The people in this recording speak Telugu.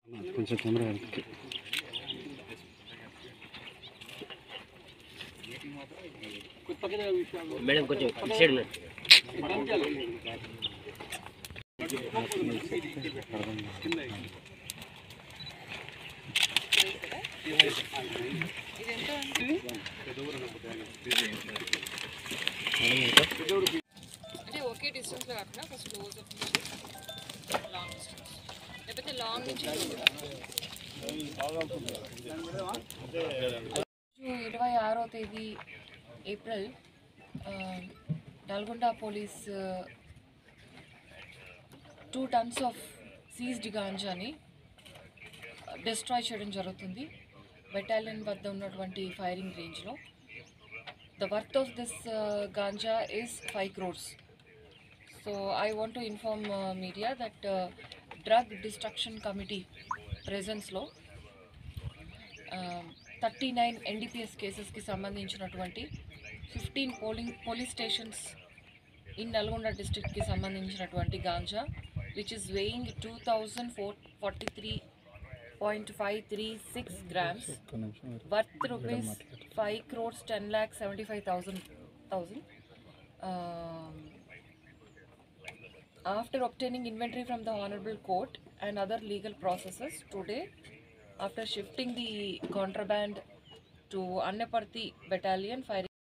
కొంచెం కెమెరా వెనక్కి. మేడం కొంచెం ఇటు సైడ్ ఉన్నారు అంటే ఒకే డిస్టెన్స్లో కాకుండా ఫస్ట్ క్లోజ్ లాంగ్ డిస్టెన్స్ లేకపోతే లాంగ్ నుంచి ఇరవై ఆరో తేదీ ఏప్రిల్ ఆ, Nalgonda police two tons of seized గాంజాని డిస్ట్రాయ్ చేయడం జరుగుతుంది బెటాలియన్ వద్ద ఉన్నటువంటి ఫైరింగ్ రేంజ్లో the worth of this uh, ganja is 5 crores so i want to inform uh, media that uh, drug destruction committee presence లో థర్టీ నైన్ ఎన్డీపీఎస్ కేసెస్కి సంబంధించినటువంటి fifteen polling police stations in Nalgonda డిస్ట్రిక్ట్కి సంబంధించినటువంటి ganja which is weighing two thousand four forty three point five three six grams ఒక్క నిమిషం ఆగు. worth rupees 5 crores 10 lakh 75,000 thousand. Um, after obtaining inventory from the honorable court and other legal processes today after shifting the contraband to Annaparthi battalion firing